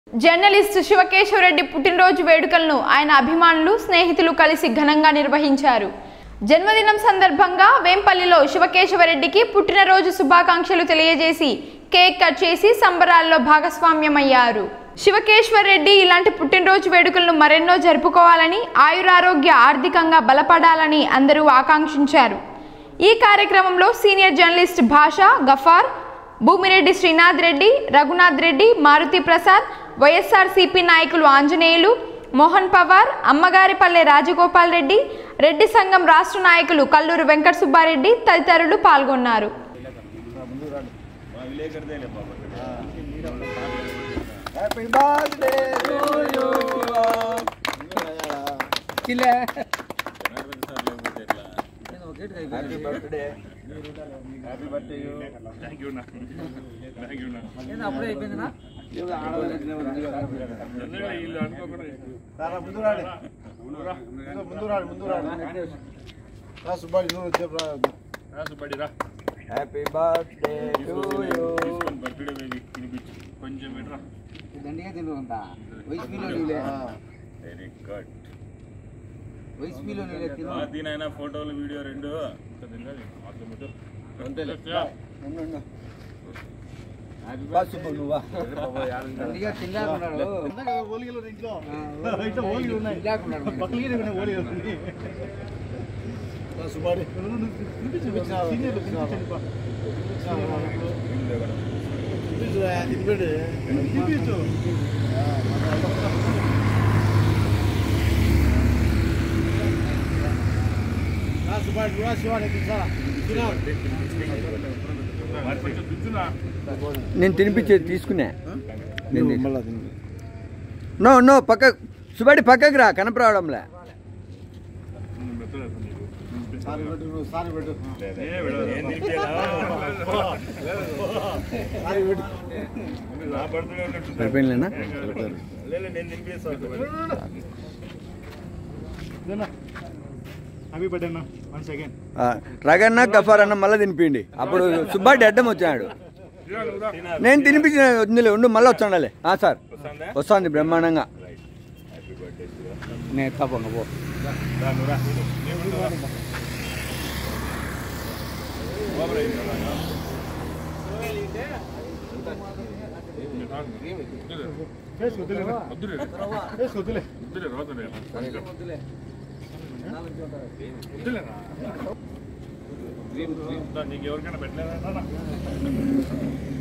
Journalist శివకేశవరెడ్డి పుట్టినరోజు వేడుకలను ఆయన అభిమానులు స్నేహితులు కలిసి ఘనంగా నిర్వహించారు జన్మదినం సందర్భంగా వేంపల్లిలో శివకేశవరెడ్డికి పుట్టినరోజు శుభాకాంక్షలు తెలియజేసి కేక్ కట్ చేసి సంబరాల్లో భాగస్వామ్యమయ్యారు శివకేశ్వర్ రెడ్డి ఇలాంటి పుట్టినరోజు వేడుకలను మరెన్నో జరుపుకోవాలని ఆయురారోగ్య ఆర్థికంగా బలపడాలని అందరూ ఆకాంక్షించారు ఈ కార్యక్రమంలో సీనియర్ జర్నలిస్ట్ భాష గఫార్ భూమిరెడ్డి శ్రీనాథ్ రెడ్డి రఘునాథ్ రెడ్డి మారుతి ప్రసాద్ వైఎస్ఆర్సీపీ నాయకులు ఆంజనేయులు మోహన్ పవార్ అమ్మగారిపల్లె రాజగోపాల్ రెడ్డి రెడ్డి సంఘం రాష్ట్ర నాయకులు కల్లూరు వెంకట సుబ్బారెడ్డి తదితరులు పాల్గొన్నారు హ్యాపీ బర్త్డే టు యు కిలే happy birthday happy birthday you అప్పుడే అయిపోయిందినా సారా ముందు రాడి ముందు ముందు రాడి ముందు రాడి రా సుబ్బాడి నువ్వు చెప్పు రా హ్యాపీ బర్త్డే టు యు దండిగా తిను అంత వయసు మీలో నీలే వెరీ గుడ్ వయసు మీలో నీలే తిను దీనైనా ఫోటోలు వీడియో రెండు బా సుబ్బు నువ్వా దండిగా తిన్నాకున్నాడు ఓలిగలు ఇంట్లో ఆ, ఇంట్లో ఓలిగలు ఉన్నాయి తిన్నాకున్నాడు పక్కన ఉన్నాయి ఓలిగలు ఉన్నాయి రా సుబ్బాడి చూపించినారు సీనియర్లు చూపించండి చూపించు రా సుబ్బాడి రా శివాని తీసుకురా నేను తినిపించేది తీసుకునే నేను తీసు- మళ్ళా తిను నో నో పక్క సుబడి పక్కకి రా కనపరావడంలే సారి పెట్టు నువ్వు సారి పెట్టు ఏం తినిపించాలా? సారి పెట్టు నా బర్త్డే ఉన్నట్టు సరిపోయిందిలేనా లేదు నేను తినిపిస్తాను హ్యాపీ బర్త్డే అన్న వన్ సెకండ్ ఆ, రగన్న గఫార్ అన్న మళ్ళీ తినిపిండి అప్పుడు సుబ్బాడి అడ్డం వచ్చాడు నేను తినిపించిన ఉందిలే ఉండు మళ్ళీ వచ్చాడాలి ఆ సార్ వస్తుందా వస్తుంది బ్రహ్మాండంగా హ్యాపీ బర్త్డే నేను తప్పంగా పో రా నువ్వు రా నేను ఉండు రా. ఓవర్ అయింది రా. ఫేస్ వద్దులే ఫేస్ వద్దులే నీకు ఎవరికైనా పెట్టలేదా